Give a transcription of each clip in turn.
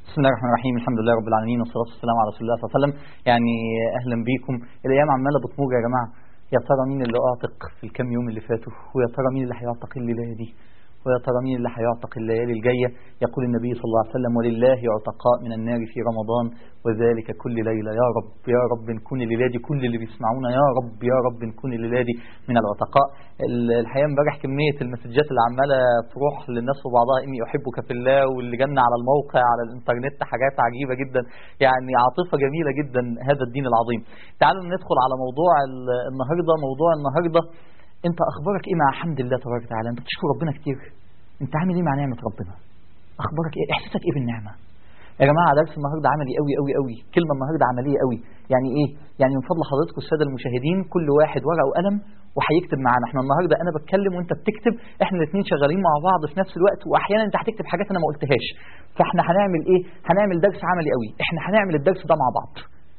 بسم الله الرحمن الرحيم الحمد لله رب العالمين والصلاة والسلام على رسول الله صلى الله عليه وسلم يعني أهلا بيكم الأيام عمالة بتمر يا جماعة يا ترى مين اللي أعتق في الكام يوم اللي فاتوا ويا ترى مين اللي هيعتق الليلة دي ويا ترى مين اللي هيعتق الليالي الجاية يقول النبي صلى الله عليه وسلم ولله عتقاء من النار في رمضان وذلك كل ليلة يا رب يا رب نكون الليلة دي كل اللي بيسمعونا يا رب يا رب نكون الليلة دي من العتقاء الحقيقة امبارح كمية المسجات اللي عمالة تروح للناس في بعضها إني أحبك في الله واللي جالنا على الموقع على الإنترنت حاجات عجيبة جدا يعني عاطفة جميلة جدا هذا الدين العظيم تعالوا ندخل على موضوع النهاردة موضوع النهاردة انت اخبارك ايه مع حمد الله تبارك وتعالى انت بتشكر ربنا كتير انت عامل ايه مع نعمه ربنا اخبارك ايه احساسك ايه بالنعمه يا جماعه درس النهارده عملي قوي قوي قوي كلمه النهارده عمليه قوي يعني ايه يعني من فضل حضراتكم الساده المشاهدين كل واحد ورقه وقلم وهيكتب معانا احنا النهارده انا بتكلم وانت بتكتب احنا الاثنين شغالين مع بعض في نفس الوقت واحيانا انت هتكتب حاجات انا ما قلتهاش فاحنا هنعمل ايه هنعمل درس عملي قوي احنا هنعمل الدرس ده مع بعض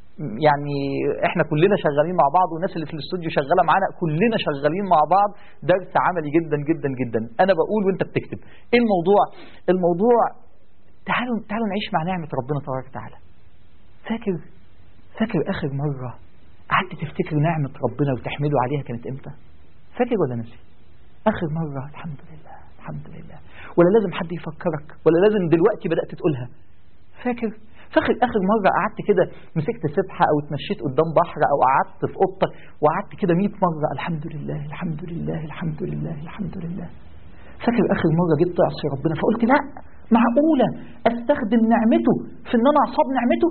يعني احنا كلنا شغالين مع بعض والناس اللي في الاستوديو شغاله معانا كلنا شغالين مع بعض درس عملي جدا جدا جدا انا بقول وانت بتكتب ايه الموضوع الموضوع تعالوا تعالوا نعيش مع نعمه ربنا تبارك وتعالى فاكر فاكر اخر مره قعدت تفتكر نعمه ربنا وتحمده عليها كانت امتى فاكر ولا نسي اخر مره الحمد لله الحمد لله ولا لازم حد يفكرك ولا لازم دلوقتي بدات تقولها فاكر فاكر اخر مره قعدت كده مسكت سبحه او اتمشيت قدام بحر او قعدت في اوضتك وقعدت كده 100 مره الحمد لله الحمد لله الحمد لله الحمد لله فاكر اخر مره جيت تعصي ربنا فقلت لا معقوله استخدم نعمته في ان انا اعصاب نعمته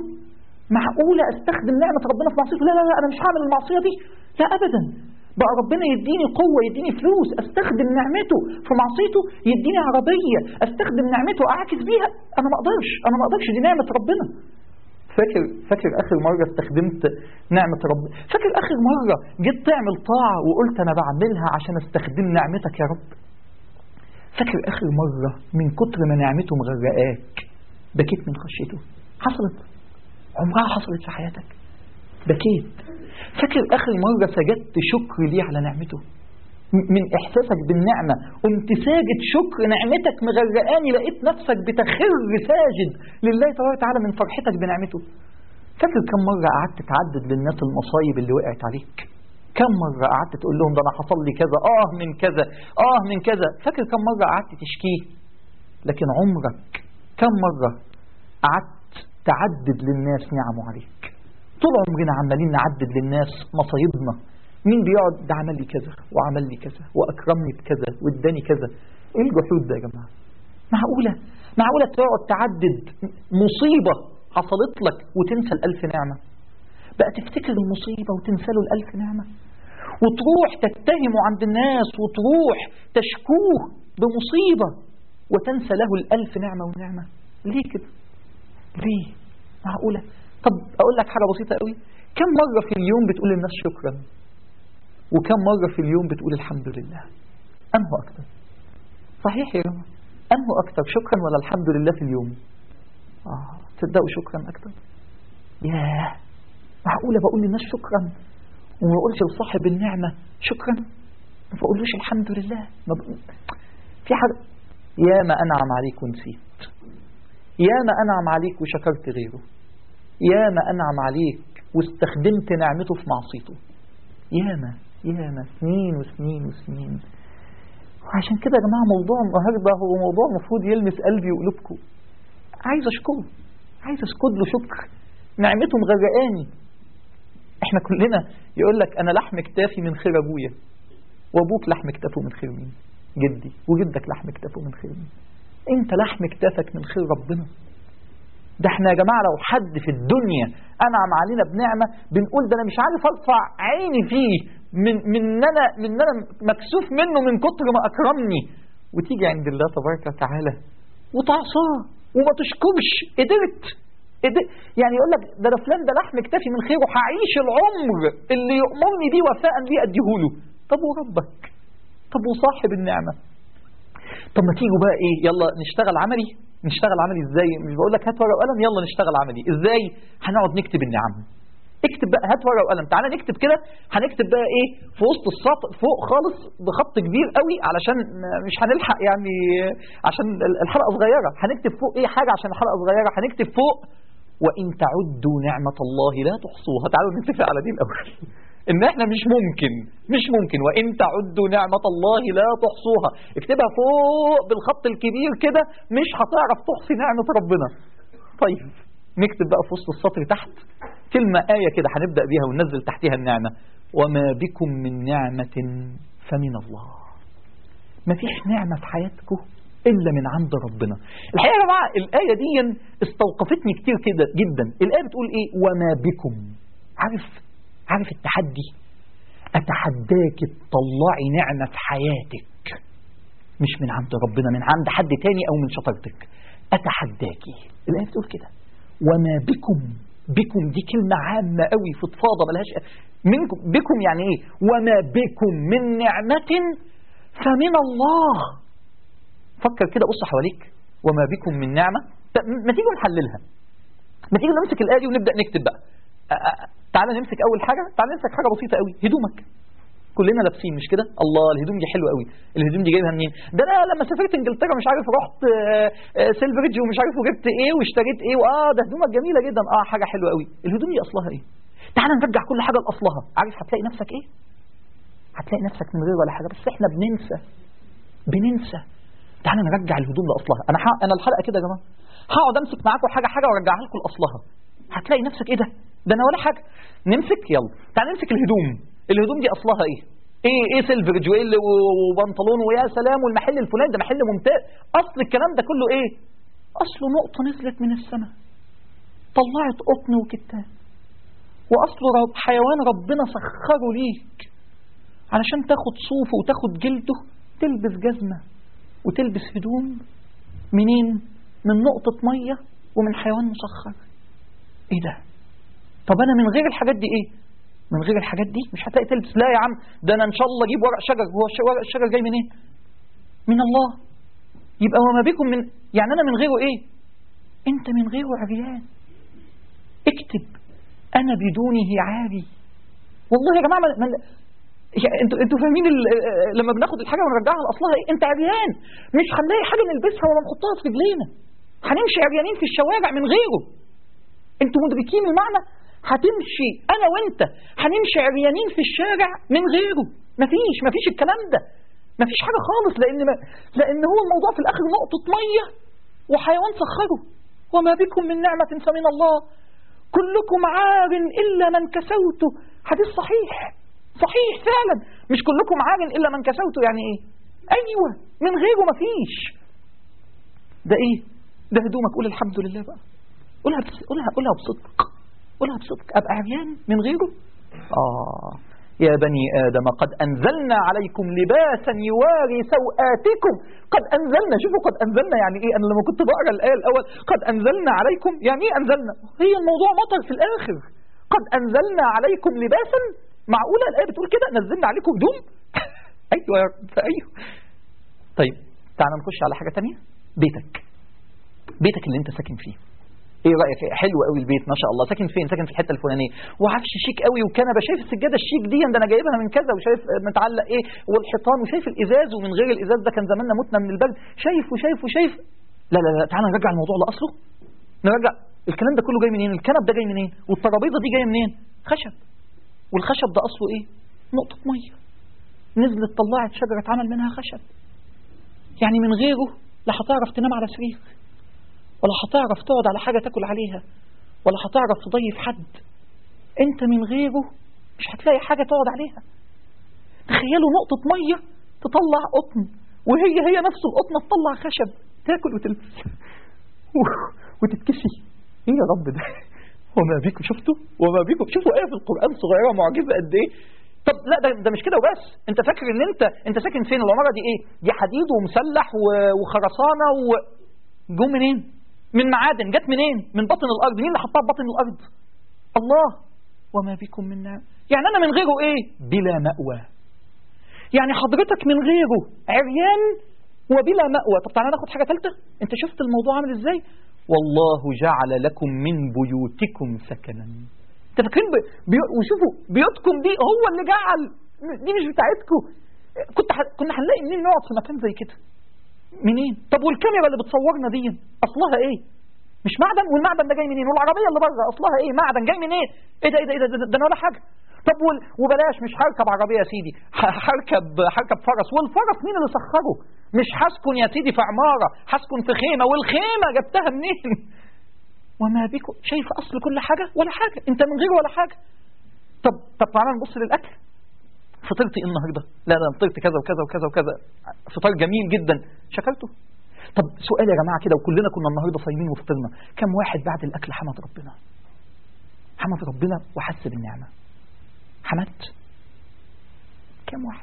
معقوله استخدم نعمه ربنا في معصيته لا لا لا انا مش هعمل المعصيه دي لا ابدا بقى ربنا يديني قوة يديني فلوس استخدم نعمته في معصيته يديني عربية استخدم نعمته اعكس بيها انا ما اقدرش انا ما اقدرش دي نعمة ربنا فاكر فاكر اخر مرة استخدمت نعمة ربنا فاكر اخر مرة جيت تعمل طاعة وقلت انا بعملها عشان استخدم نعمتك يا رب فاكر اخر مرة من كتر ما نعمته مغرقاك بكيت من خشيته حصلت عمرها حصلت في حياتك بكيت فاكر آخر مرة سجدت شكر ليه على نعمته من إحساسك بالنعمة قمت ساجد شكر نعمتك مغرقاني لقيت نفسك بتخر ساجد لله تبارك وتعالى من فرحتك بنعمته فاكر كم مرة قعدت تعدد للناس المصايب اللي وقعت عليك كم مرة قعدت تقول لهم ده أنا حصل لي كذا آه من كذا آه من كذا فاكر كم مرة قعدت تشكيه لكن عمرك كم مرة قعدت تعدد للناس نعمه عليك طول عمرنا عمالين نعدد للناس مصايبنا مين بيقعد ده عمل لي كذا وعمل لي كذا واكرمني بكذا واداني كذا ايه الجحود ده يا جماعه معقوله معقوله تقعد تعدد مصيبه حصلت لك وتنسى الالف نعمه بقى تفتكر المصيبه وتنسى له الالف نعمه وتروح تتهمه عند الناس وتروح تشكوه بمصيبه وتنسى له الالف نعمه ونعمه ليه كده ليه معقوله طب أقول لك حاجة بسيطة قوي كم مرة في اليوم بتقول للناس شكرا وكم مرة في اليوم بتقول الحمد لله أنه أكتر صحيح يا جماعة أنه أكتر شكرا ولا الحمد لله في اليوم آه تصدقوا شكرا أكتر ياه معقولة بقول للناس شكرا وما بقولش لصاحب النعمة شكرا ما بقولوش الحمد لله ما ب... في حاجة يا ما أنعم عليك ونسيت يا ما أنعم عليك وشكرت غيره ياما أنعم عليك واستخدمت نعمته في معصيته ياما ياما سنين وسنين وسنين وعشان كده يا جماعة موضوع النهاردة هو موضوع المفروض يلمس قلبي وقلوبكم عايز أشكره عايز أسكت له شكر نعمته مغرقاني احنا كلنا يقول لك أنا لحم كتافي من خير أبويا وأبوك لحم كتافه من خير مين جدي وجدك لحم كتافه من خير مين انت لحم كتافك من خير ربنا ده احنا يا جماعة لو حد في الدنيا أنعم علينا بنعمة بنقول ده أنا مش عارف أرفع عيني فيه من من أنا من أنا مكسوف منه من كتر ما أكرمني وتيجي عند الله تبارك وتعالى وتعصاه وما تشكرش قدرت قدرت يعني يقول لك ده ده فلان ده لحم كتافي من خيره هعيش العمر اللي يؤمرني بيه وفاء بيه أديهوله طب وربك طب وصاحب النعمة طب ما تيجوا بقى ايه يلا نشتغل عملي نشتغل عملي ازاي مش بقول لك هات ورقه وقلم يلا نشتغل عملي ازاي هنقعد نكتب النعم اكتب بقى هات ورقه وقلم تعالى نكتب كده هنكتب بقى ايه في وسط السطر فوق خالص بخط كبير قوي علشان مش هنلحق يعني عشان الحلقه صغيره هنكتب فوق ايه حاجه عشان الحلقه صغيره هنكتب فوق وان تعدوا نعمه الله لا تحصوها تعالوا نتفق على دي الاول ان احنا مش ممكن مش ممكن وان تعدوا نعمه الله لا تحصوها اكتبها فوق بالخط الكبير كده مش هتعرف تحصي نعمه ربنا طيب نكتب بقى في وسط السطر تحت كلمة آية كده هنبدأ بيها وننزل تحتها النعمة وما بكم من نعمة فمن الله ما فيش نعمة في حياتكم إلا من عند ربنا الحقيقة يا جماعة الآية دي استوقفتني كتير كده جدا الآية بتقول إيه وما بكم عارف عارف التحدي أتحداك تطلعي نعمة في حياتك مش من عند ربنا من عند حد تاني أو من شطارتك أتحداكي الآية بتقول كده وما بكم بكم دي كلمة عامة قوي فضفاضة ملهاش منكم بكم يعني ايه وما بكم من نعمة فمن الله فكر كده بص حواليك وما بكم من نعمة ما تيجوا نحللها ما تيجوا نمسك الآية دي ونبدأ نكتب بقى تعالى نمسك أول حاجة تعالى نمسك حاجة بسيطة قوي هدومك كلنا لابسين مش كده الله الهدوم دي حلوه قوي الهدوم دي جايبها منين ده انا لما سافرت انجلترا مش عارف رحت سيلفريدج ومش عارف وجبت ايه واشتريت ايه واه ده هدومك جميله جدا اه حاجه حلوه قوي الهدوم دي اصلها ايه تعال نرجع كل حاجه لاصلها عارف هتلاقي نفسك ايه هتلاقي نفسك من غير ولا حاجه بس احنا بننسى بننسى تعال نرجع الهدوم لاصلها انا ح... انا الحلقه كده يا جماعه هقعد امسك معاكم حاجه حاجه وارجعها لكم لاصلها هتلاقي نفسك ايه ده ده انا ولا حاجه نمسك يلا تعال نمسك الهدوم الهدوم دي اصلها ايه ايه ايه سيلفرج وايه وبنطلون ويا سلام والمحل الفلاني ده محل ممتاز اصل الكلام ده كله ايه اصله نقطه نزلت من السماء طلعت قطن وكتان واصله رب حيوان ربنا سخره ليك علشان تاخد صوفه وتاخد جلده تلبس جزمه وتلبس هدوم منين من نقطه ميه ومن حيوان مسخر ايه ده طب انا من غير الحاجات دي ايه من غير الحاجات دي مش هتلاقي تلبس لا يا عم ده انا ان شاء الله اجيب ورق شجر هو ورق الشجر جاي منين إيه؟ من الله يبقى وما بكم من يعني انا من غيره ايه انت من غيره عريان اكتب انا بدونه عاري والله يا جماعه من يعني انتوا انتوا فاهمين لما بناخد الحاجه ونرجعها لاصلها ايه انت عريان مش هنلاقي حاجه نلبسها ولا نحطها في رجلينا هنمشي عريانين في الشوارع من غيره انتوا مدركين المعنى هتمشي انا وانت هنمشي عريانين في الشارع من غيره مفيش مفيش الكلام ده مفيش حاجه خالص لان ما لان هو الموضوع في الاخر نقطه ميه وحيوان سخره وما بكم من نعمه فمن الله كلكم عار الا من كسوته حديث صحيح صحيح فعلا مش كلكم عار الا من كسوته يعني ايه ايوه من غيره مفيش ده ايه ده هدومك قول الحمد لله بقى قولها بس قولها قولها بصدق قولها بصدق أبقى عريان من غيره آه يا بني آدم قد أنزلنا عليكم لباسا يواري سوآتكم قد أنزلنا شوفوا قد أنزلنا يعني إيه أنا لما كنت بقرأ الآية الأول قد أنزلنا عليكم يعني إيه أنزلنا هي الموضوع مطر في الآخر قد أنزلنا عليكم لباسا معقولة الآية بتقول كده نزلنا عليكم هدوم أيوة يا رب أيوة طيب تعال نخش على حاجة تانية بيتك بيتك اللي انت ساكن فيه ايه رايك إيه؟ حلو قوي البيت ما شاء الله ساكن فين ساكن في الحته الفلانيه وعفش شيك قوي وكنبه شايف السجاده الشيك دي ده انا جايبها من كذا وشايف متعلق ايه والحيطان وشايف الازاز ومن غير الازاز ده كان زماننا متنا من البرد شايف وشايف وشايف لا لا لا تعالى نرجع الموضوع لاصله نرجع الكلام ده كله جاي منين الكنب ده جاي منين والترابيزه دي جايه منين خشب والخشب ده اصله ايه نقطه ميه نزلت طلعت شجره اتعمل منها خشب يعني من غيره لا هتعرف تنام على سرير ولا هتعرف تقعد على حاجة تاكل عليها ولا هتعرف تضيف حد انت من غيره مش هتلاقي حاجة تقعد عليها تخيلوا نقطة مية تطلع قطن وهي هي نفس القطنة تطلع خشب تاكل وتلبس وتتكسي ايه يا رب ده وما بيكم شفتوا وما بيكم شوفوا ايه في القرآن صغيرة معجزة قد ايه طب لا ده, ده مش كده وبس انت فاكر ان انت انت ساكن فين العمارة دي ايه دي حديد ومسلح وخرسانة و جو منين من معادن جت منين من بطن الارض مين اللي حطها ببطن الارض الله وما بكم من نعم يعني انا من غيره ايه بلا مأوى يعني حضرتك من غيره عريان وبلا مأوى طب تعالى ناخد حاجة ثالثة انت شفت الموضوع عامل ازاي والله جعل لكم من بيوتكم سكنا انت فاكرين ب... بي... وشوفوا بيوتكم دي هو اللي جعل دي مش بتاعتكم كنت ح... كنا هنلاقي منين نقعد في مكان زي كده منين طب والكاميرا اللي بتصورنا دي اصلها ايه مش معدن والمعدن ده جاي منين والعربيه اللي بره اصلها ايه معدن جاي منين ايه ده ايه ده ايه ده, ده, ده انا ولا حاجه طب وال... وبلاش مش هركب عربيه يا سيدي ه- هركب هركب فرس والفرس مين اللي سخره مش هسكن يا سيدي في عماره هسكن في خيمه والخيمه جبتها منين وما بكم شايف اصل كل حاجه ولا حاجه انت من غير ولا حاجه طب طب تعالى نبص للاكل فطرت ايه النهارده لا لا فطرت كذا وكذا وكذا وكذا فطار جميل جدا شكرته طب سؤال يا جماعه كده وكلنا كنا النهارده صايمين وفطرنا كم واحد بعد الاكل حمد ربنا حمد ربنا وحس بالنعمه حمدت كم واحد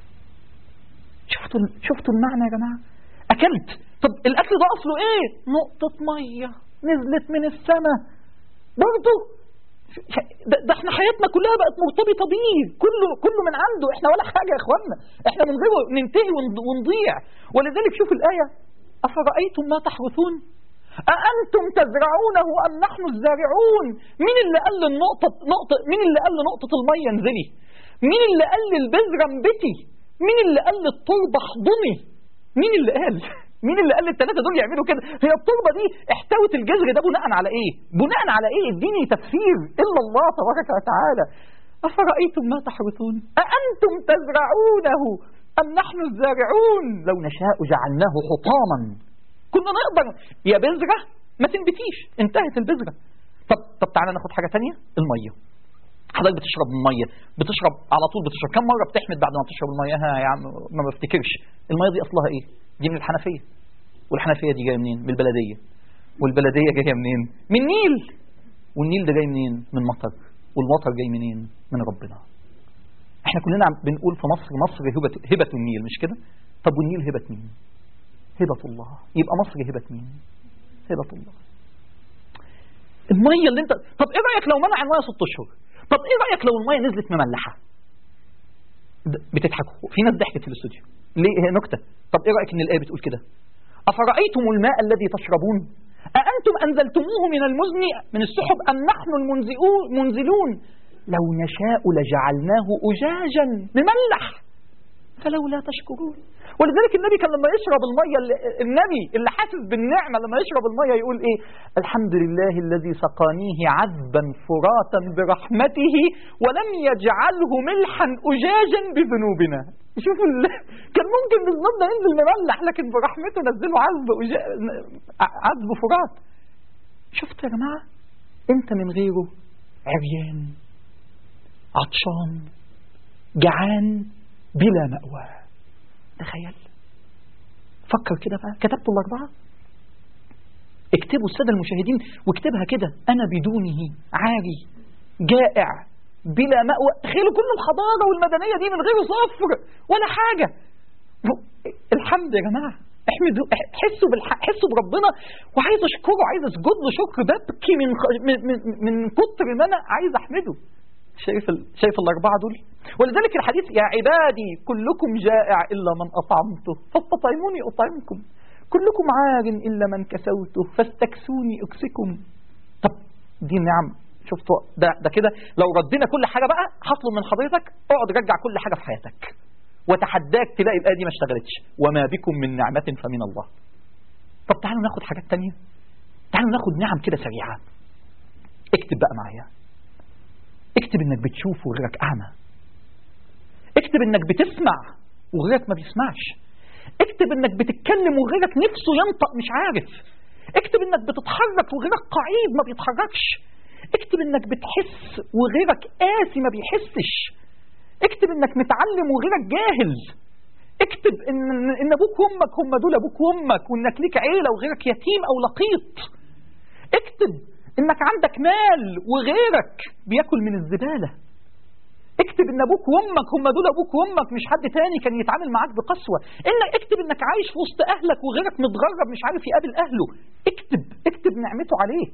شفتوا شفتوا المعنى يا جماعه اكلت طب الاكل ده اصله ايه نقطه ميه نزلت من السماء برضه ده, ده احنا حياتنا كلها بقت مرتبطه بيه كله كله من عنده احنا ولا حاجه يا اخوانا احنا من غيره ننتهي ونض- ونضيع ولذلك شوف الايه افرايتم ما تحرثون أأنتم تزرعونه أم نحن الزارعون مين اللي قال النقطة نقطة مين اللي قال نقطة المية انزلي مين اللي قال البذرة انبتي مين اللي قال التربة احضني مين اللي قال مين اللي قال الثلاثة دول يعملوا كده هي التربة دي احتوت الجذر ده بناء على ايه بناء على ايه اديني تفسير الا الله تبارك وتعالى أفرأيتم ما تحرثون أأنتم تزرعونه أم نحن الزارعون لو نشاء جعلناه حطاما كنا نقدر يا بذرة ما تنبتيش انتهت البذرة طب طب تعالى ناخد حاجة تانية المية حضرتك بتشرب مية بتشرب على طول بتشرب كم مرة بتحمد بعد ما تشرب المية ها يا عم ما بفتكرش المية دي أصلها إيه دي من الحنفية والحنفية دي جاية منين من البلدية والبلدية جاية منين من النيل والنيل ده جاي منين من مطر والمطر جاي منين من ربنا احنا كلنا عم بنقول في مصر مصر هبة, هبة النيل مش كده طب والنيل هبة مين هبة الله يبقى مصر هبة مين هبة الله المية اللي انت طب ايه رأيك لو منع المية ست اشهر طب ايه رأيك لو المية نزلت مملحة د- بتضحكوا في ناس ضحكت في الاستوديو ليه هي نكتة طب ايه رأيك ان الآية بتقول كده أفرأيتم الماء الذي تشربون أأنتم أنزلتموه من المزن من السحب أم نحن المنزلون منزلون لو نشاء لجعلناه أجاجا مملح فلولا تشكرون ولذلك النبي كان لما يشرب المية اللي- النبي اللي حاسس بالنعمة لما يشرب المية يقول ايه الحمد لله الذي سقانيه عذبا فراتا برحمته ولم يجعله ملحا أجاجا بذنوبنا شوفوا ال... كان ممكن بذنوبنا ينزل مملح لكن برحمته نزله عذب أجا... عذب فرات شفت يا جماعة انت من غيره عريان عطشان جعان بلا مأوى تخيل فكر كده بقى كتبت الأربعة اكتبوا السادة المشاهدين واكتبها كده أنا بدونه عاري جائع بلا مأوى تخيلوا كل الحضارة والمدنية دي من غير صفر ولا حاجة الحمد يا جماعة احمدوا حسوا بالح... حسوا بربنا وعايز اشكره عايز اسجد له شكر ببكي من خ... من من, من كتر ما انا عايز احمده شايف ال... شايف الاربعه دول ولذلك الحديث يا عبادي كلكم جائع الا من اطعمته فاستطعموني اطعمكم كلكم عار الا من كسوته فاستكسوني اكسكم طب دي نعم شفتوا ده ده كده لو ردينا كل حاجه بقى هطلب من حضرتك اقعد رجع كل حاجه في حياتك وتحداك تلاقي الآية دي ما اشتغلتش وما بكم من نعمة فمن الله طب تعالوا ناخد حاجات تانية تعالوا ناخد نعم كده سريعة اكتب بقى معايا اكتب انك بتشوف وغيرك اعمى اكتب انك بتسمع وغيرك ما بيسمعش اكتب انك بتتكلم وغيرك نفسه ينطق مش عارف اكتب انك بتتحرك وغيرك قعيد ما بيتحركش اكتب انك بتحس وغيرك قاسي ما بيحسش اكتب انك متعلم وغيرك جاهل اكتب ان ان ابوك وامك هم دول ابوك وامك وانك ليك عيله وغيرك يتيم او لقيط اكتب انك عندك مال وغيرك بياكل من الزباله اكتب ان ابوك وامك هم دول ابوك وامك مش حد تاني كان يتعامل معاك بقسوه ان اكتب انك عايش في وسط اهلك وغيرك متغرب مش عارف يقابل اهله اكتب اكتب نعمته عليك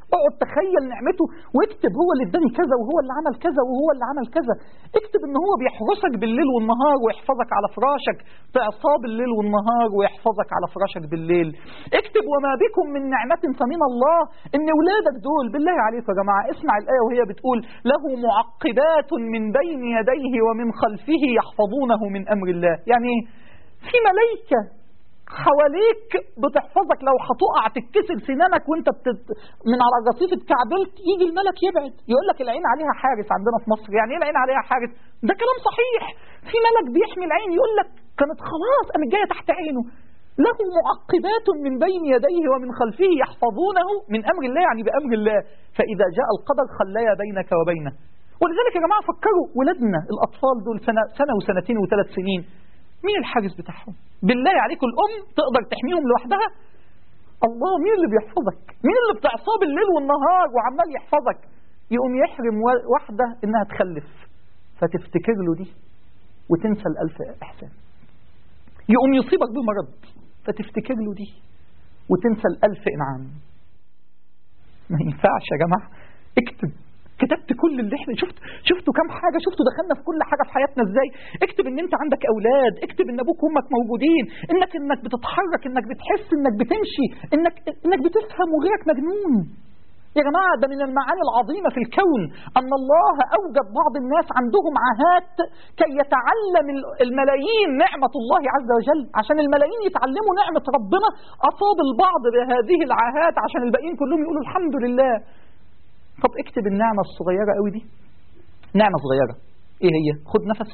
اقعد تخيل نعمته واكتب هو اللي اداني كذا وهو اللي عمل كذا وهو اللي عمل كذا اكتب ان هو بيحرسك بالليل والنهار ويحفظك على فراشك تعصاه بالليل والنهار ويحفظك على فراشك بالليل اكتب وما بكم من نعمة فمن الله ان ولادك دول بالله عليكم يا جماعة اسمع الآية وهي بتقول له معقبات من بين يديه ومن خلفه يحفظونه من أمر الله يعني ايه في ملائكة حواليك بتحفظك لو هتقع تتكسر سنانك وانت بتت... من على الرصيف اتكعبلت يجي الملك يبعد يقول لك العين عليها حارس عندنا في مصر يعني ايه العين عليها حارس ده كلام صحيح في ملك بيحمي العين يقول لك كانت خلاص قامت جايه تحت عينه له معقبات من بين يديه ومن خلفه يحفظونه من امر الله يعني بامر الله فاذا جاء القدر خليا بينك وبينه ولذلك يا جماعه فكروا ولادنا الاطفال دول سنه سنه وسنتين وثلاث سنين مين الحارس بتاعهم بالله عليكم الأم تقدر تحميهم لوحدها الله مين اللي بيحفظك مين اللي بتعصاه بالليل والنهار وعمال يحفظك يقوم يحرم واحدة إنها تخلف فتفتكر له دي وتنسى الألف إحسان يقوم يصيبك بمرض فتفتكر له دي وتنسى الألف إنعام ما ينفعش يا جماعة اكتب كتبت كل اللي احنا شفت شفتوا كم حاجة شفتوا دخلنا في كل حاجة في حياتنا ازاي اكتب ان انت عندك اولاد اكتب ان ابوك وامك موجودين انك انك بتتحرك انك بتحس انك بتمشي انك انك بتفهم وغيرك مجنون يا جماعة ده من المعاني العظيمة في الكون أن الله أوجد بعض الناس عندهم عاهات كي يتعلم الملايين نعمة الله عز وجل عشان الملايين يتعلموا نعمة ربنا أصاب البعض بهذه العاهات عشان الباقيين كلهم يقولوا الحمد لله طب اكتب النعمة الصغيرة قوي دي نعمة صغيرة ايه هي خد نفس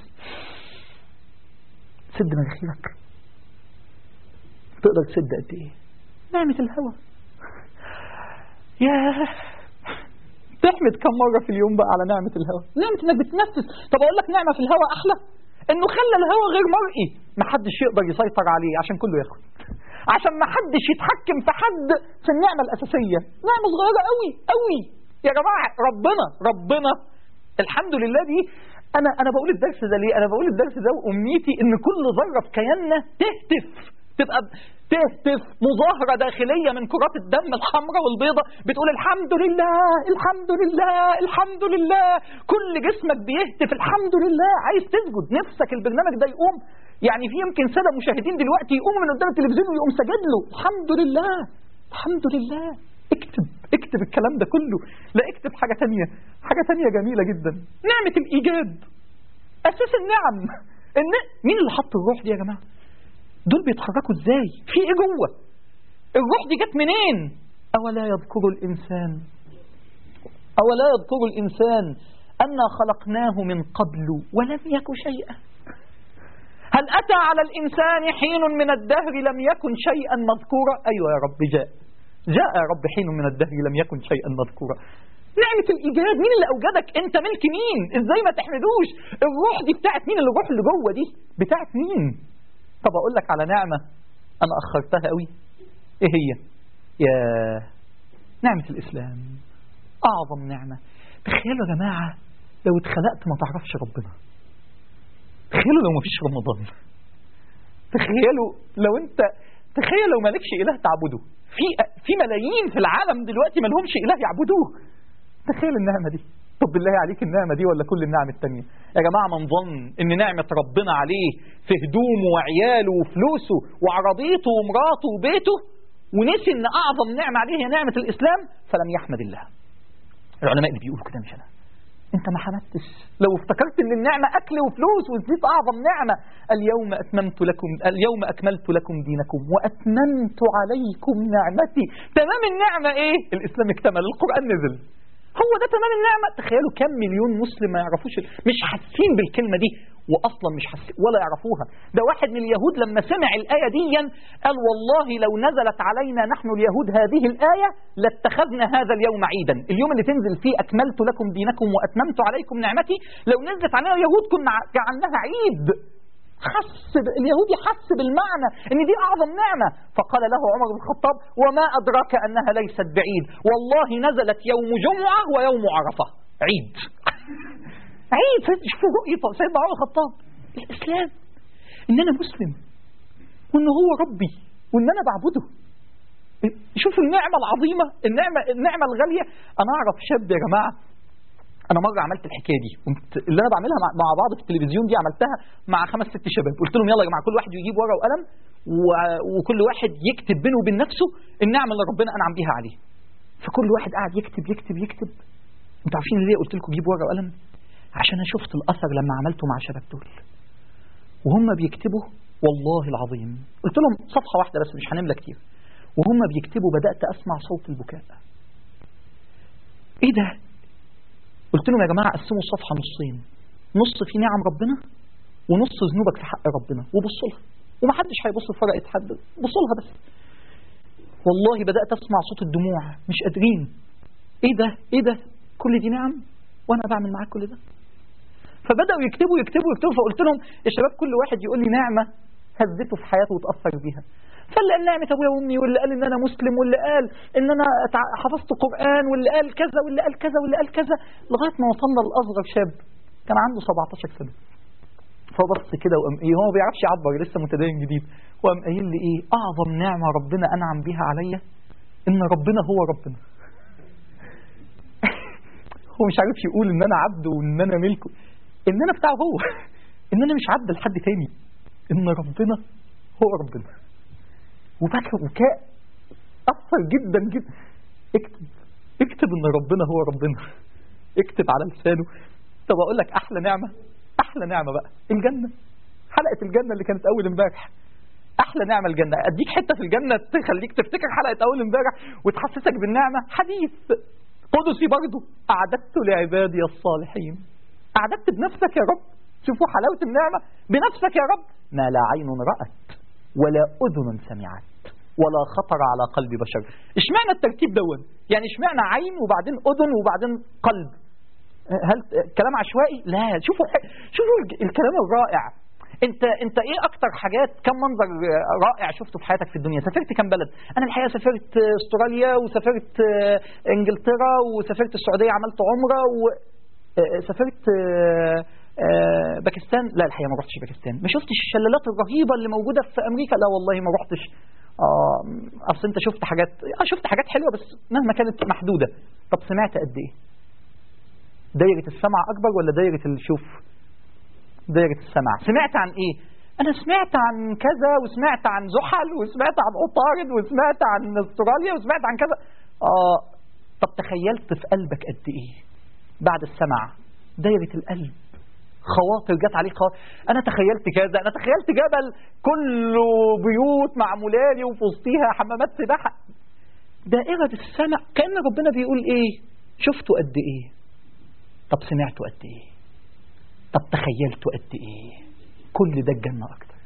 سد مناخيرك تقدر تسد قد ايه نعمة الهوى ياه تحمد كم مرة في اليوم بقى على نعمة الهوى نعمة انك بتنفس طب اقول لك نعمة في الهوى احلى انه خلى الهوى غير مرئي محدش يقدر يسيطر عليه عشان كله ياخد عشان محدش يتحكم في حد في النعمة الأساسية نعمة صغيرة قوي قوي يا جماعة ربنا ربنا الحمد لله دي أنا أنا بقول الدرس ده ليه؟ أنا بقول الدرس ده وأمنيتي إن كل ذرة في كياننا تهتف تبقى تهتف مظاهرة داخلية من كرات الدم الحمراء والبيضاء بتقول الحمد لله الحمد لله الحمد لله كل جسمك بيهتف الحمد لله عايز تسجد نفسك البرنامج ده يقوم يعني في يمكن سادة مشاهدين دلوقتي يقوموا من قدام التلفزيون ويقوم سجد له الحمد لله الحمد لله اكتب اكتب الكلام ده كله لا اكتب حاجة تانية حاجة تانية جميلة جدا نعمة الإيجاد أساس النعم إن مين اللي حط الروح دي يا جماعة دول بيتحركوا ازاي في ايه جوه الروح دي جت منين أولا يذكر الإنسان أولا يذكر الإنسان أنا خلقناه من قبل ولم يك شيئا هل أتى على الإنسان حين من الدهر لم يكن شيئا مذكورا أيوة يا رب جاء جاء يا رب حين من الدهر لم يكن شيئا مذكورا نعمة الإيجاد مين اللي أوجدك أنت ملك مين إزاي ما تحمدوش الروح دي بتاعت مين الروح اللي جوه دي بتاعت مين طب أقول لك على نعمة أنا أخرتها قوي إيه هي يا نعمة الإسلام أعظم نعمة تخيلوا يا جماعة لو اتخلقت ما تعرفش ربنا تخيلوا لو ما فيش رمضان تخيلوا لو انت تخيل لو مالكش إله تعبده في في ملايين في العالم دلوقتي ما لهمش إله يعبدوه تخيل النعمة دي طب بالله عليك النعمة دي ولا كل النعم التانية يا جماعة من ظن ان نعمة ربنا عليه في هدومه وعياله وفلوسه وعربيته ومراته وبيته ونسي ان اعظم نعمة عليه هي نعمة الاسلام فلم يحمد الله العلماء اللي بيقولوا كده مش انا انت ما حمدتش لو افتكرت ان النعمة اكل وفلوس ونسيت اعظم نعمة اليوم اتممت لكم اليوم اكملت لكم دينكم واتممت عليكم نعمتي تمام النعمة ايه الاسلام اكتمل القرآن نزل هو ده تمام النعمة تخيلوا كم مليون مسلم ما يعرفوش مش حاسين بالكلمة دي وأصلا مش حاسين ولا يعرفوها ده واحد من اليهود لما سمع الآية دي قال والله لو نزلت علينا نحن اليهود هذه الآية لاتخذنا هذا اليوم عيدا اليوم اللي تنزل فيه أكملت لكم دينكم وأتممت عليكم نعمتي لو نزلت علينا اليهود كنا جعلناها عيد حس اليهودي حس بالمعنى ان دي اعظم نعمة فقال له عمر بن الخطاب وما ادراك انها ليست بعيد والله نزلت يوم جمعة ويوم عرفة عيد عيد شوفوا رؤية سيدنا عمر الخطاب الاسلام ان انا مسلم وان هو ربي وان انا بعبده شوف النعمة العظيمة النعمة النعمة الغالية أنا أعرف شاب يا جماعة أنا مرة عملت الحكاية دي قمت اللي أنا بعملها مع, مع بعض في التلفزيون دي عملتها مع خمس ست شباب قلت لهم يلا يا جماعة كل واحد يجيب ورقة وقلم و... وكل واحد يكتب بينه وبين نفسه النعمة اللي ربنا أنعم بيها عليه فكل واحد قاعد يكتب يكتب يكتب انتوا عارفين ليه قلت لكم جيبوا ورقة وقلم عشان انا شفت الأثر لما عملته مع شباب دول وهم بيكتبوا والله العظيم قلت لهم صفحة واحدة بس مش هنملى كتير وهم بيكتبوا بدأت أسمع صوت البكاء إيه ده قلت لهم يا جماعة قسموا الصفحة نصين نص في نعم ربنا ونص ذنوبك في حق ربنا وبصوا لها ومحدش هيبص في ورقة حد بصوا لها بس والله بدأت أسمع صوت الدموع مش قادرين إيه ده إيه ده كل دي نعم وأنا بعمل معاك كل ده فبدأوا يكتبوا يكتبوا يكتبوا فقلت لهم يا شباب كل واحد يقول لي نعمة هزته في حياته وتأثر بيها فاللي قال نعمة أبويا وأمي واللي قال إن أنا مسلم واللي قال إن أنا تع- حفظت قرآن واللي قال كذا واللي قال كذا واللي قال كذا لغاية ما وصلنا لأصغر شاب كان عنده 17 سنة فبص كده وقام ايه هو ما بيعرفش يعبر لسه متدين جديد وقام قايل لي ايه اعظم نعمه ربنا انعم بيها عليا ان ربنا هو ربنا هو مش عارف يقول ان انا عبده وان انا ملكه ان انا بتاعه هو ان انا مش عبد لحد تاني ان ربنا هو ربنا وبكى بكاء اثر جدا جدا اكتب اكتب ان ربنا هو ربنا اكتب على لسانه طب اقول لك احلى نعمه احلى نعمه بقى الجنه حلقه الجنه اللي كانت اول امبارح احلى نعمه الجنه اديك حته في الجنه تخليك تفتكر حلقه اول امبارح وتحسسك بالنعمه حديث قدسي برضه اعددت لعبادي الصالحين اعددت بنفسك يا رب شوفوا حلاوه النعمه بنفسك يا رب ما لا عين رات ولا اذن سمعت ولا خطر على قلب بشر اشمعنى الترتيب دون يعني اشمعنى عين وبعدين اذن وبعدين قلب هل كلام عشوائي لا شوفوا شوفوا الكلام الرائع انت انت ايه اكتر حاجات كم منظر رائع شفته في حياتك في الدنيا سافرت كم بلد انا الحقيقه سافرت استراليا وسافرت انجلترا وسافرت السعوديه عملت عمره وسافرت باكستان لا الحقيقه ما رحتش باكستان ما شفتش الشلالات الرهيبه اللي موجوده في امريكا لا والله ما رحتش اه اصل انت شفت حاجات اه شفت حاجات حلوه بس مهما كانت محدوده طب سمعت قد ايه دايرة السمع أكبر ولا دايرة الشوف دايرة السمع سمعت عن إيه أنا سمعت عن كذا وسمعت عن زحل وسمعت عن عطارد وسمعت عن استراليا وسمعت عن كذا آه طب تخيلت في قلبك قد إيه بعد السمع دايرة القلب خواطر جت عليه خواطر أنا تخيلت كذا أنا تخيلت جبل كله بيوت معمولة لي وفي وسطيها حمامات سباحة دائرة السمع كأن ربنا بيقول إيه شفتوا قد إيه طب سمعته قد ايه طب تخيلته قد ايه كل ده الجنة اكتر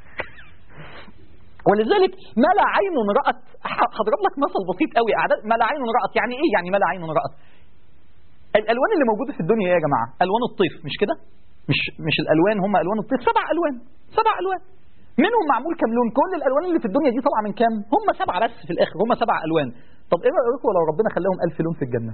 ولذلك ما لا عين رأت هضرب لك مثل بسيط قوي اعداد ما لا عين رأت يعني ايه يعني ما لا عين رأت الالوان اللي موجوده في الدنيا يا جماعه الوان الطيف مش كده مش مش الالوان هم الوان الطيف سبع الوان سبع الوان منهم معمول كام لون كل الالوان اللي في الدنيا دي طالعه من كام هم سبعه بس في الاخر هم سبع الوان طب ايه رايكم لو ربنا خلاهم ألف لون في الجنه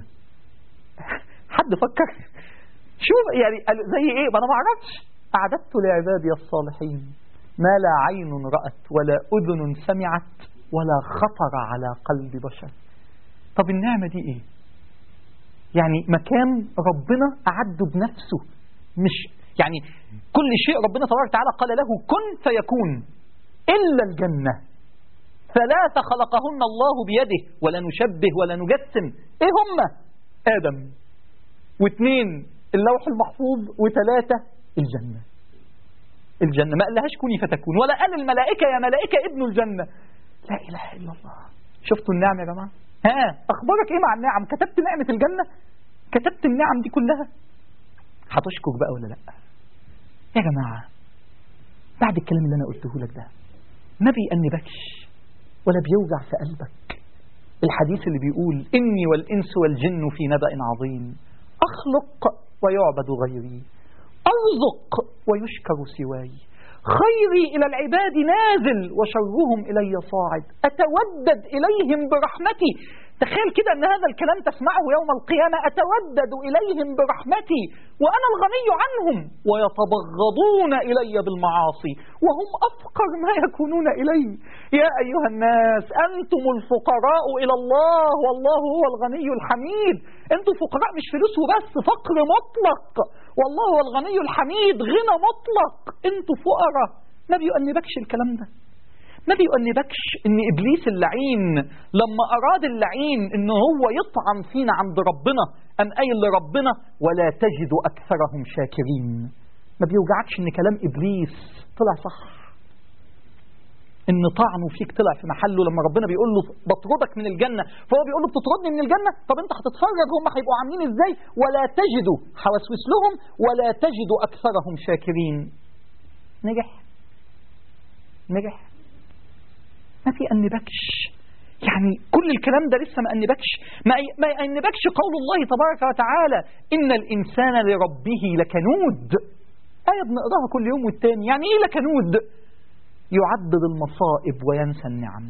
حد فكر شوف يعني زي ايه ما انا ما اعرفش اعددت لعبادي الصالحين ما لا عين رأت ولا أذن سمعت ولا خطر على قلب بشر طب النعمة دي ايه يعني مكان ربنا أعده بنفسه مش يعني كل شيء ربنا تبارك وتعالى قال له كن فيكون إلا الجنة ثلاثة خلقهن الله بيده ولا نشبه ولا نجسم ايه هم آدم واثنين اللوح المحفوظ وثلاثة الجنة الجنة ما قالهاش كوني فتكون ولا قال الملائكة يا ملائكة ابن الجنة لا إله إلا الله شفتوا النعم يا جماعة ها أخبارك إيه مع النعم كتبت نعمة الجنة كتبت النعم دي كلها هتشكر بقى ولا لا يا جماعة بعد الكلام اللي أنا قلته لك ده ما بيأنبكش ولا بيوجع في قلبك الحديث اللي بيقول إني والإنس والجن في نبأ عظيم أخلق ويعبد غيري أرزق ويشكر سواي خيري إلى العباد نازل وشرهم إلي صاعد أتودد إليهم برحمتي تخيل كده أن هذا الكلام تسمعه يوم القيامة أتودد إليهم برحمتي وأنا الغني عنهم ويتبغضون إلي بالمعاصي وهم أفقر ما يكونون إلي يا أيها الناس أنتم الفقراء إلى الله والله هو الغني الحميد أنتم فقراء مش فلوس وبس فقر مطلق والله هو الغني الحميد غنى مطلق أنتم فقراء ما بيؤنبكش الكلام ده ما بيؤنبكش ان ابليس اللعين لما اراد اللعين ان هو يطعن فينا عند ربنا ام قايل لربنا ولا تجد اكثرهم شاكرين ما بيوجعكش ان كلام ابليس طلع صح ان طعنه فيك طلع في محله لما ربنا بيقول له بطردك من الجنه فهو بيقول له بتطردني من الجنه طب انت هتتفرج هم هيبقوا عاملين ازاي ولا تجد هوسوس لهم ولا تجد اكثرهم شاكرين نجح نجح ما في أنبكش يعني كل الكلام ده لسه ما أنبكش ما, ما أنبكش قول الله تبارك وتعالى إن الإنسان لربه لكنود آية بنقراها كل يوم والتاني يعني إيه لكنود يعدد المصائب وينسى النعم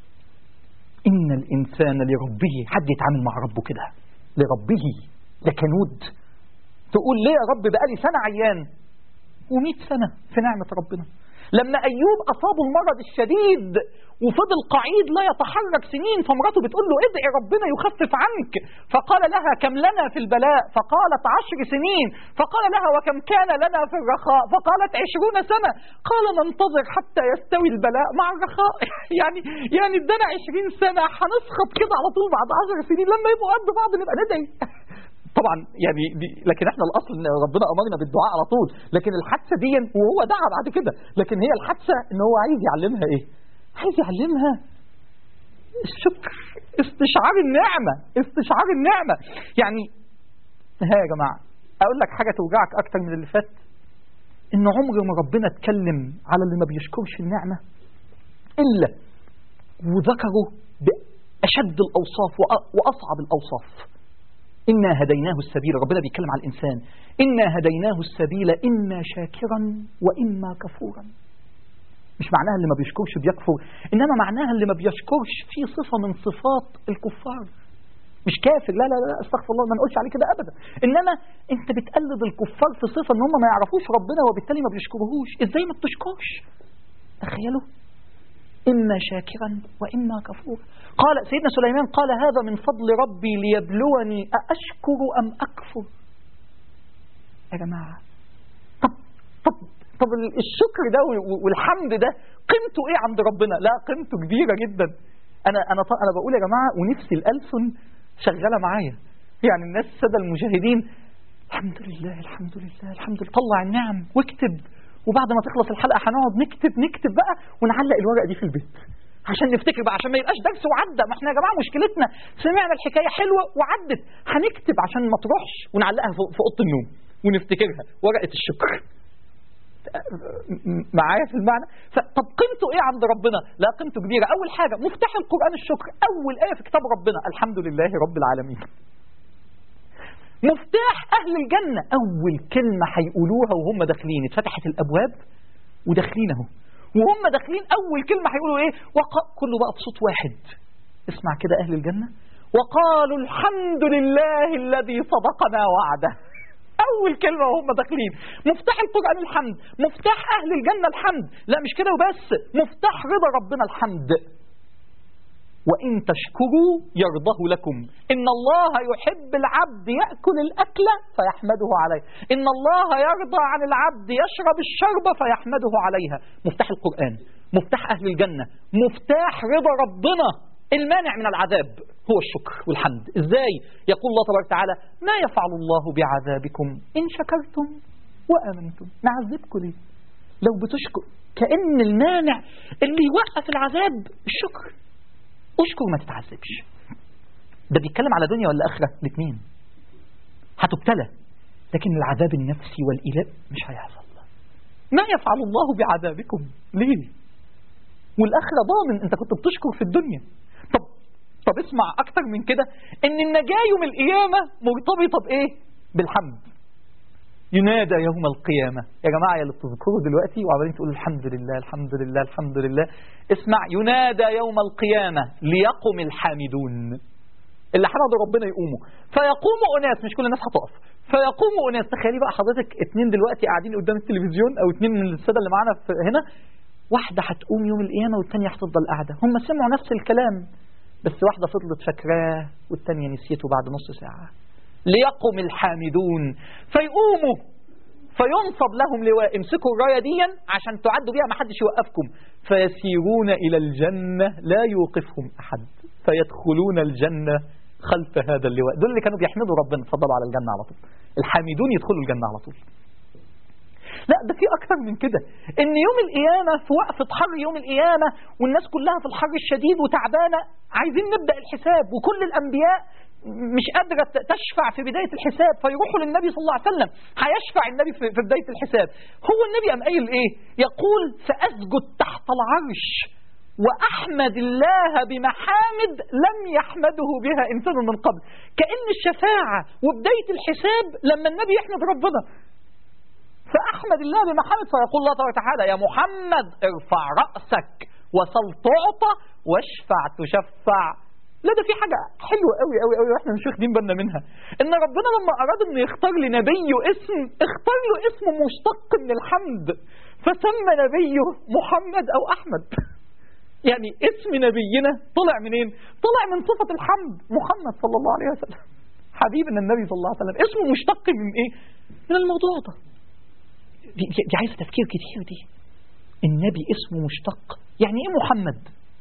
إن الإنسان لربه حد يتعامل مع ربه كده لربه لكنود تقول ليه يا رب بقالي سنة عيان ومئة سنة في نعمة ربنا لما أيوب أصابه المرض الشديد وفضل قعيد لا يتحرك سنين فمراته بتقول له ادعي ربنا يخفف عنك فقال لها كم لنا في البلاء فقالت عشر سنين فقال لها وكم كان لنا في الرخاء فقالت عشرون سنة قال ننتظر حتى يستوي البلاء مع الرخاء يعني يعني ادانا عشرين سنة هنسخط كده على طول بعد عشر سنين لما يبقوا قد بعض نبقى ندعي طبعا يعني دي لكن احنا الاصل ان ربنا امرنا بالدعاء على طول لكن الحادثه دي وهو دعا بعد كده لكن هي الحادثه ان هو عايز يعلمها ايه عايز يعلمها الشكر استشعار النعمه استشعار النعمه يعني ها يا جماعه اقول لك حاجه توجعك اكتر من اللي فات ان عمر ما ربنا اتكلم على اللي ما بيشكرش النعمه الا وذكره باشد الاوصاف واصعب الاوصاف إنا هديناه السبيل ربنا بيتكلم على الإنسان إنا هديناه السبيل إما شاكرا وإما كفورا مش معناها اللي ما بيشكرش بيكفر إنما معناها اللي ما بيشكرش في صفة من صفات الكفار مش كافر لا لا لا استغفر الله ما نقولش عليه كده ابدا انما انت بتقلد الكفار في صفه ان هم ما يعرفوش ربنا وبالتالي ما بيشكرهوش ازاي ما بتشكرش تخيلوا إما شاكرا وإما كفورا قال سيدنا سليمان قال هذا من فضل ربي ليبلوني أأشكر أم أكفر يا جماعة طب طب طب الشكر ده والحمد ده قيمته ايه عند ربنا لا قيمته كبيرة جدا انا انا انا بقول يا جماعة ونفسي الألسن شغالة معايا يعني الناس السادة المجاهدين الحمد لله الحمد لله الحمد لله طلع النعم واكتب وبعد ما تخلص الحلقة هنقعد نكتب نكتب بقى ونعلق الورقة دي في البيت عشان نفتكر بقى عشان ما يبقاش درس وعدى ما احنا يا جماعة مشكلتنا سمعنا الحكاية حلوة وعدت هنكتب عشان ما تروحش ونعلقها في أوضة النوم ونفتكرها ورقة الشكر معايا في المعنى طب قيمته ايه عند ربنا لا قيمته كبيرة اول حاجة مفتاح القرآن الشكر اول آية في كتاب ربنا الحمد لله رب العالمين مفتاح أهل الجنة أول كلمة هيقولوها وهم داخلين اتفتحت الأبواب وداخلين اهو وهم داخلين أول كلمة هيقولوا إيه وق... كله بقى بصوت واحد اسمع كده أهل الجنة وقالوا الحمد لله الذي صدقنا وعده أول كلمة وهم داخلين مفتاح القرآن الحمد مفتاح أهل الجنة الحمد لا مش كده وبس مفتاح رضا ربنا الحمد وإن تشكروا يرضه لكم إن الله يحب العبد يأكل الأكل فيحمده عليه إن الله يرضى عن العبد يشرب الشرب فيحمده عليها مفتاح القرآن مفتاح أهل الجنة مفتاح رضا ربنا المانع من العذاب هو الشكر والحمد إزاي يقول الله تبارك وتعالى ما يفعل الله بعذابكم إن شكرتم وأمنتم نعذبكم ليه لو بتشكر كأن المانع اللي يوقف العذاب الشكر اشكر ما تتعذبش ده بيتكلم على دنيا ولا آخرة الاثنين هتبتلى لكن العذاب النفسي والإيلاء مش هيحصل ما يفعل الله بعذابكم ليه والآخرة ضامن انت كنت بتشكر في الدنيا طب طب اسمع أكتر من كده ان النجاة يوم القيامة مرتبطة بإيه بالحمد ينادى يوم القيامة يا جماعة يا اللي بتذكروا دلوقتي وعمالين تقولوا الحمد لله الحمد لله الحمد لله اسمع ينادى يوم القيامة ليقم الحامدون اللي حمدوا ربنا يقوموا فيقوم اناس مش كل الناس هتقف فيقوم اناس تخيلي بقى حضرتك اتنين دلوقتي قاعدين قدام التلفزيون او اتنين من الساده اللي معانا في هنا واحده هتقوم يوم القيامه والتانيه هتفضل قاعده هم سمعوا نفس الكلام بس واحده فضلت فاكراه والتانيه نسيته بعد نص ساعه ليقم الحامدون فيقوموا فينصب لهم لواء امسكوا الرايه دي عشان تعدوا بيها ما حدش يوقفكم فيسيرون الى الجنه لا يوقفهم احد فيدخلون الجنه خلف هذا اللواء دول اللي كانوا بيحمدوا ربنا اتفضلوا على الجنه على طول الحامدون يدخلوا الجنه على طول لا ده في اكتر من كده ان يوم القيامه في وقفه حر يوم القيامه والناس كلها في الحر الشديد وتعبانه عايزين نبدا الحساب وكل الانبياء مش قادرة تشفع في بداية الحساب فيروحوا للنبي صلى الله عليه وسلم هيشفع النبي في في بداية الحساب هو النبي قام قايل ايه يقول فأسجد تحت العرش وأحمد الله بمحامد لم يحمده بها إنسان من قبل كأن الشفاعة وبداية الحساب لما النبي يحمد ربنا فأحمد الله بمحامد فيقول الله تبارك وتعالى يا محمد ارفع رأسك وصل تعطى واشفع تشفع لا ده في حاجة حلوة قوي قوي قوي واحنا مش واخدين بالنا منها ان ربنا لما اراد انه يختار لنبيه اسم اختار له اسم مشتق من الحمد فسمى نبيه محمد او احمد يعني اسم نبينا طلع منين طلع من صفة الحمد محمد صلى الله عليه وسلم حبيبنا النبي صلى الله عليه وسلم اسمه مشتق من ايه من الموضوع ده دي, دي عايزة تفكير كتير دي النبي اسمه مشتق يعني ايه محمد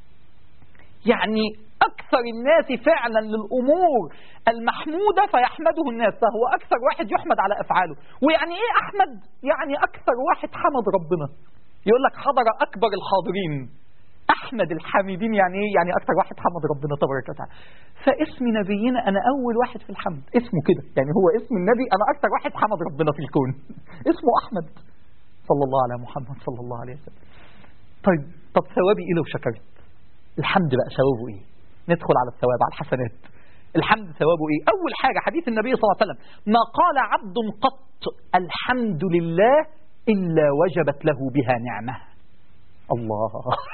يعني أكثر الناس فعلا للأمور المحمودة فيحمده الناس فهو أكثر واحد يحمد على أفعاله ويعني إيه أحمد؟ يعني أكثر واحد حمد ربنا يقول لك حضر أكبر الحاضرين أحمد الحامدين يعني إيه؟ يعني أكثر واحد حمد ربنا تبارك وتعالى فاسم نبينا أنا أول واحد في الحمد اسمه كده يعني هو اسم النبي أنا أكثر واحد حمد ربنا في الكون اسمه أحمد صلى الله على محمد صلى الله عليه وسلم طيب طب ثوابي إيه لو شكرت الحمد بقى ثوابه إيه ندخل على الثواب على الحسنات الحمد ثوابه ايه اول حاجة حديث النبي صلى الله عليه وسلم ما قال عبد قط الحمد لله إلا وجبت له بها نعمة الله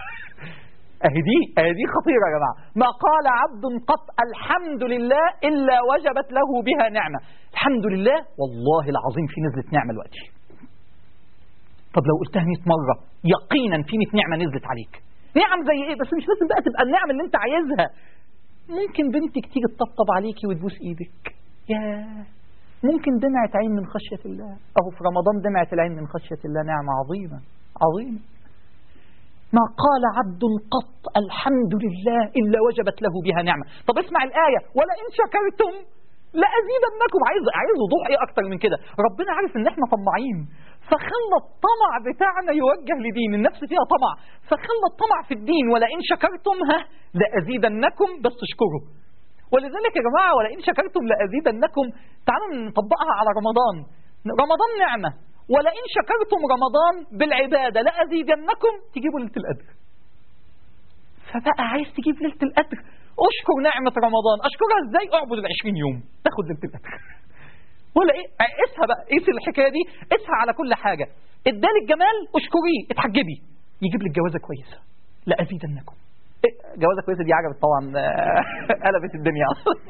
اهي دي اهي دي خطيرة يا جماعة ما قال عبد قط الحمد لله إلا وجبت له بها نعمة الحمد لله والله العظيم في نزلت نعمة دلوقتي طب لو قلتها 100 مرة يقينا في 100 نعمة نزلت عليك نعم زي ايه بس مش لازم بقى تبقى النعم اللي انت عايزها ممكن بنتك تيجي تطبطب عليكي وتبوس ايدك يا ممكن دمعة عين من خشية الله اهو في رمضان دمعة العين من خشية الله نعمة عظيمة عظيمة ما قال عبد قط الحمد لله إلا وجبت له بها نعمة طب اسمع الآية ولئن شكرتم لأزيدنكم عايز عايز وضوح ايه اكتر من كده ربنا عارف ان احنا طماعين فخلى الطمع بتاعنا يوجه لدين النفس فيها طمع فخلى الطمع في الدين ولئن شكرتم ها لأزيدنكم بس اشكروا ولذلك يا جماعة ولئن شكرتم لأزيدنكم تعالوا نطبقها على رمضان رمضان نعمة ولئن شكرتم رمضان بالعبادة لأزيدنكم تجيبوا ليلة القدر فبقى عايز تجيب ليلة القدر اشكر نعمة رمضان اشكرها ازاي اعبد العشرين يوم تاخد ليلة القدر ولا ايه قيسها بقى قيس الحكايه دي قيسها على كل حاجه ادالك جمال اشكريه اتحجبي يجيب لك جوازه كويسه لا ازيدنكم إيه جوازه كويسه دي عجبت طبعا قلبت الدنيا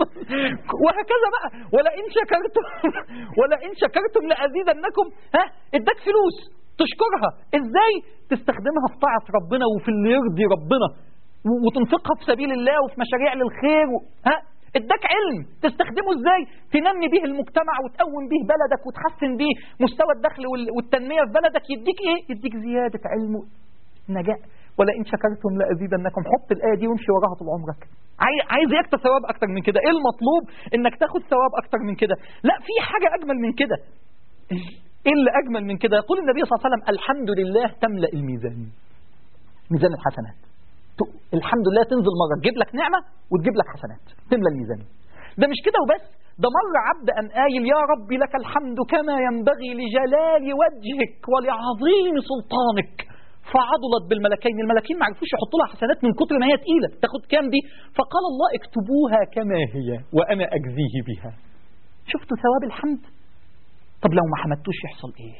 وهكذا بقى ولئن شكرتم ولئن شكرتم لازيدنكم ها اداك فلوس تشكرها ازاي تستخدمها في طاعه ربنا وفي اللي يرضي ربنا وتنفقها في سبيل الله وفي مشاريع للخير ها اداك علم تستخدمه ازاي تنمي به المجتمع وتقوم به بلدك وتحسن به مستوى الدخل والتنمية في بلدك يديك ايه يديك زيادة علم نجاة ولئن شكرتم لأزيدنكم حط الآية دي وامشي وراها طول عمرك عايز يكتب ثواب أكتر من كده ايه المطلوب انك تاخد ثواب أكتر من كده لا في حاجة أجمل من كده ايه اللي أجمل من كده يقول النبي صلى الله عليه وسلم الحمد لله تملأ الميزان ميزان الحسنات الحمد لله تنزل مرة تجيب لك نعمة وتجيب لك حسنات تملى الميزان ده مش كده وبس ده مرة عبد أن قايل يا رب لك الحمد كما ينبغي لجلال وجهك ولعظيم سلطانك فعضلت بالملكين الملكين ما عرفوش يحطوا لها حسنات من كتر ما هي تقيلة تاخد كام دي فقال الله اكتبوها كما هي وأنا أجزيه بها شفتوا ثواب الحمد طب لو ما حمدتوش يحصل ايه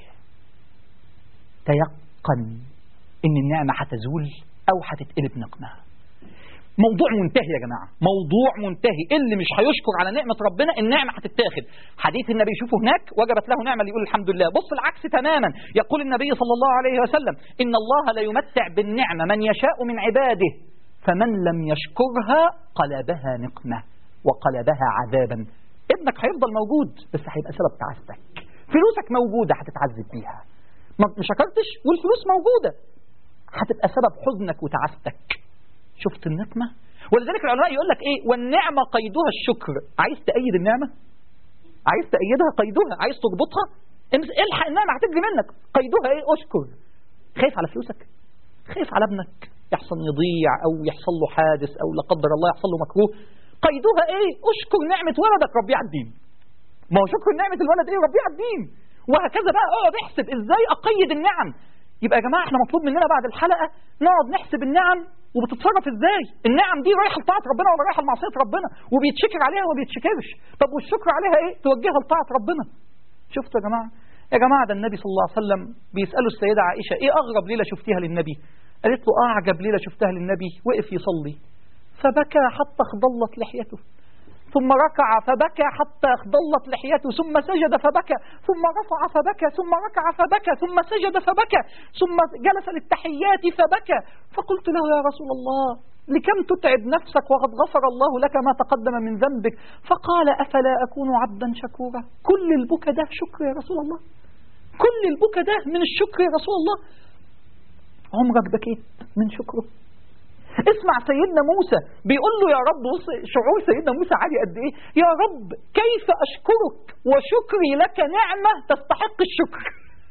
تيقن ان النعمة هتزول أو هتتقلب نقمة موضوع منتهي يا جماعة موضوع منتهي اللي مش هيشكر على نعمة ربنا النعمة هتتاخد حديث النبي يشوفه هناك وجبت له نعمة يقول الحمد لله بص العكس تماما يقول النبي صلى الله عليه وسلم إن الله لا يمتع بالنعمة من يشاء من عباده فمن لم يشكرها قلبها نقمة وقلبها عذابا ابنك هيفضل موجود بس هيبقى سبب تعاستك فلوسك موجودة هتتعذب بيها ما ما شكرتش والفلوس موجودة هتبقى سبب حزنك وتعاستك شفت النقمة ولذلك العلماء يقول لك ايه والنعمة قيدها الشكر عايز تأيد النعمة عايز تأيدها قيدها عايز تربطها امس- الحق النعمة هتجري منك قيدها ايه اشكر خايف على فلوسك خايف على ابنك يحصل يضيع او يحصل له حادث او لا قدر الله يحصل له مكروه قيدها ايه اشكر نعمة ولدك ربيع الدين ما هو شكر نعمة الولد ايه ربيع الدين وهكذا بقى اقعد احسب ازاي اقيد النعم يبقى يا جماعة احنا مطلوب مننا بعد الحلقة نقعد نحسب النعم وبتتصرف ازاي النعم دي رايحة لطاعة ربنا ولا رايحة لمعصية ربنا وبيتشكر عليها وما بيتشكرش طب والشكر عليها ايه توجهها لطاعة ربنا شفتوا يا جماعة يا جماعة ده النبي صلى الله عليه وسلم بيسألوا السيدة عائشة ايه اغرب ليلة شفتيها للنبي قالت له اعجب ليلة شفتها للنبي وقف يصلي فبكى حتى اخضلت لحيته ثم ركع فبكى حتى اخضلت لحيته ثم سجد فبكى ثم رفع فبكى ثم ركع فبكى ثم سجد فبكى ثم جلس للتحيات فبكى فقلت له يا رسول الله لكم تتعب نفسك وقد غفر الله لك ما تقدم من ذنبك فقال أفلا أكون عبدا شكورا كل البكى ده شكر يا رسول الله كل البكى ده من الشكر يا رسول الله عمرك بكيت من شكره اسمع سيدنا موسى بيقول له يا رب بص شعور سيدنا موسى عالي قد ايه يا رب كيف اشكرك وشكري لك نعمه تستحق الشكر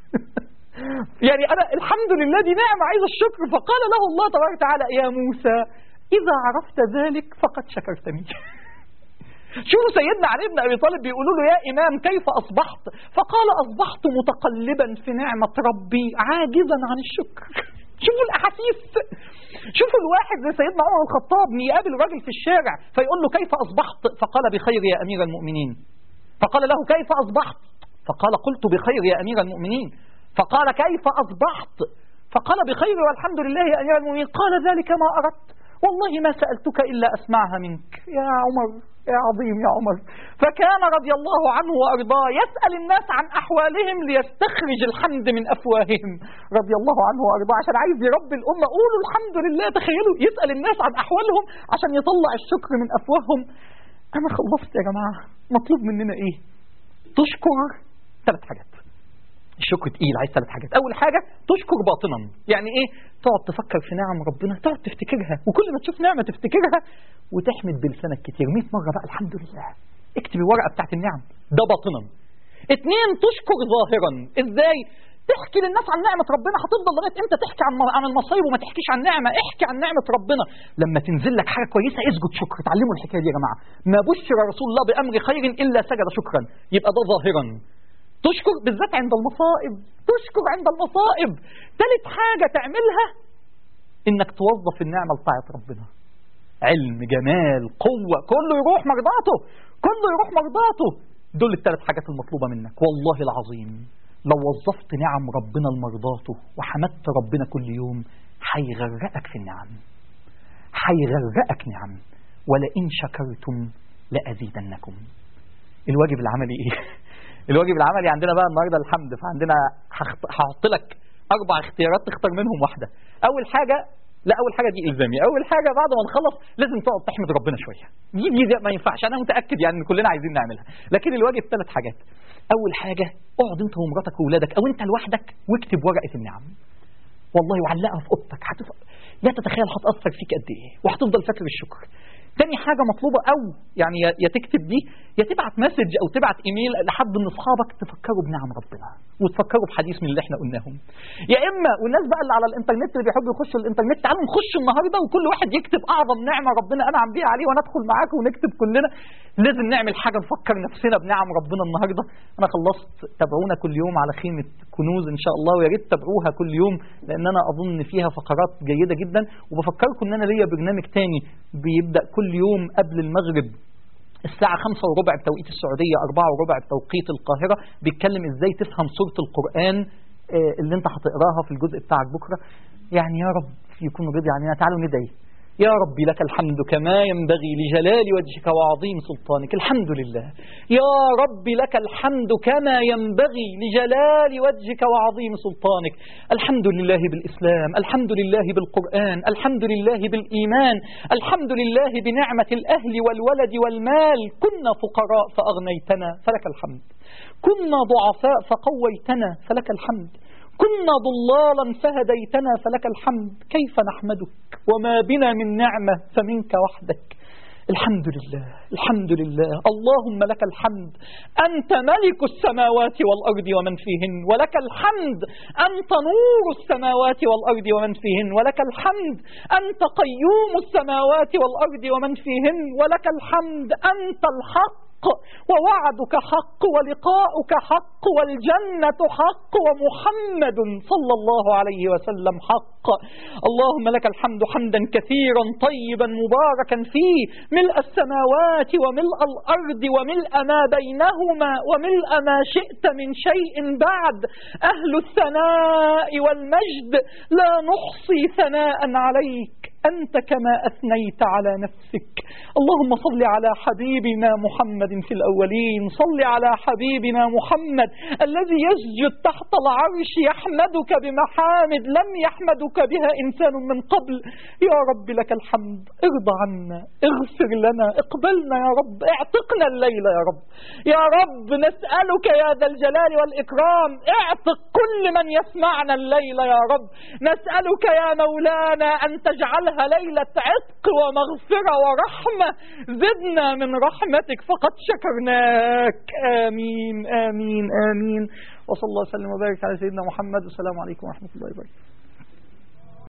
يعني انا الحمد لله دي نعمه عايز الشكر فقال له الله تبارك وتعالى يا موسى اذا عرفت ذلك فقد شكرتني شوفوا سيدنا علي بن ابي طالب بيقولوا له يا امام كيف اصبحت فقال اصبحت متقلبا في نعمه ربي عاجزا عن الشكر شوفوا الاحاسيس شوفوا الواحد زي سيدنا عمر الخطاب يقابل راجل في الشارع فيقول له كيف اصبحت فقال بخير يا امير المؤمنين فقال له كيف اصبحت فقال قلت بخير يا امير المؤمنين فقال كيف اصبحت فقال بخير والحمد لله يا امير المؤمنين قال ذلك ما اردت والله ما سالتك الا اسمعها منك يا عمر يا عظيم يا عمر فكان رضي الله عنه وارضاه يسال الناس عن احوالهم ليستخرج الحمد من افواههم رضي الله عنه وارضاه عشان عايز يربي الامه قولوا الحمد لله تخيلوا يسال الناس عن احوالهم عشان يطلع الشكر من افواههم انا خلصت يا جماعه مطلوب مننا ايه تشكر ثلاث حاجات الشكر تقيل عايز ثلاث حاجات اول حاجه تشكر باطنا يعني ايه تقعد تفكر في نعم ربنا تقعد تفتكرها وكل ما تشوف نعمه تفتكرها وتحمد بلسانك كتير 100 مره بقى الحمد لله اكتب الورقه بتاعت النعم ده باطنا اتنين تشكر ظاهرا ازاي تحكي للناس عن نعمة ربنا هتفضل لغاية امتى تحكي عن عن المصايب وما تحكيش عن نعمة احكي عن نعمة ربنا لما تنزل لك حاجة كويسة اسجد شكر تعلموا الحكاية دي يا جماعة ما بشر رسول الله بأمر خير إلا سجد شكرا يبقى ده ظاهرا تشكر بالذات عند المصائب تشكر عند المصائب ثالث حاجة تعملها انك توظف النعمة لطاعة ربنا علم جمال قوة كله يروح مرضاته كله يروح مرضاته دول الثلاث حاجات المطلوبة منك والله العظيم لو وظفت نعم ربنا لمرضاته وحمدت ربنا كل يوم هيغرقك في النعم هيغرقك نعم ولئن شكرتم لأزيدنكم الواجب العملي ايه الواجب العملي عندنا بقى النهارده الحمد فعندنا هخط- هحط لك اربع اختيارات تختار منهم واحده اول حاجه لا اول حاجه دي الزامي اول حاجه بعد ما نخلص لازم تقعد تحمد ربنا شويه دي دي, دي ما ينفعش انا متاكد يعني ان كلنا عايزين نعملها لكن الواجب ثلاث حاجات اول حاجه اقعد انت ومراتك واولادك او انت لوحدك واكتب ورقه النعم والله وعلقها في اوضتك هتف... لا تتخيل هتاثر فيك قد ايه وهتفضل فاكر الشكر تاني حاجة مطلوبة أو يعني يا- يا تكتب دي يا تبعت مسج أو تبعت إيميل لحد من أصحابك تفكروا بنعم ربنا وتفكروا بحديث من اللي إحنا قلناهم يا إما والناس بقى اللي على الإنترنت اللي بيحبوا يخشوا الإنترنت تعالوا نخش النهاردة وكل واحد يكتب أعظم نعمة ربنا أنعم بيها عليه وندخل معاكم ونكتب كلنا لازم نعمل حاجة نفكر نفسنا بنعم ربنا النهاردة أنا خلصت تابعونا كل يوم على خيمة كنوز إن شاء الله ويا ريت تتابعوها كل يوم لأن أنا أظن فيها فقرات جيدة جدا وبفكركم إن أنا ليا برنامج تاني بيبدأ كل يوم قبل المغرب الساعة خمسة وربع بتوقيت السعودية أربعة وربع بتوقيت القاهرة بيتكلم إزاي تفهم سورة القرآن آه، اللي أنت هتقراها في الجزء بتاعك بكرة يعني يا رب يكون رضي عننا تعالوا ندعي يا رب لك الحمد كما ينبغي لجلال وجهك وعظيم سلطانك الحمد لله يا رب لك الحمد كما ينبغي لجلال وجهك وعظيم سلطانك الحمد لله بالإسلام الحمد لله بالقرآن الحمد لله بالإيمان الحمد لله بنعمة الأهل والولد والمال كنا فقراء فأغنيتنا فلك الحمد كنا ضعفاء فقويتنا فلك الحمد كنا ضلالا فهديتنا فلك الحمد كيف نحمدك وما بنا من نعمة فمنك وحدك الحمد لله الحمد لله اللهم لك الحمد أنت ملك السماوات والأرض ومن فيهن ولك الحمد أنت نور السماوات والأرض ومن فيهن ولك الحمد أنت قيوم السماوات والأرض ومن فيهن ولك الحمد أنت الحق ووعدك حق ولقاؤك حق والجنة حق ومحمد صلى الله عليه وسلم حق اللهم لك الحمد حمدا كثيرا طيبا مباركا فيه ملء السماوات وملء الأرض وملء ما بينهما وملء ما شئت من شيء بعد أهل الثناء والمجد لا نحصي ثناء عليك أنت كما أثنيت على نفسك اللهم صل على حبيبنا محمد في الأولين صل على حبيبنا محمد الذي يسجد تحت العرش يحمدك بمحامد لم يحمدك بها إنسان من قبل يا رب لك الحمد ارضى عنا اغفر لنا اقبلنا يا رب اعتقنا الليلة يا رب يا رب نسألك يا ذا الجلال والإكرام اعتق كل من يسمعنا الليلة يا رب نسألك يا مولانا أن تجعلها لها ليلة عتق ومغفرة ورحمة زدنا من رحمتك فقد شكرناك آمين آمين آمين وصلى الله وسلم وبارك على سيدنا محمد والسلام عليكم ورحمة الله وبركاته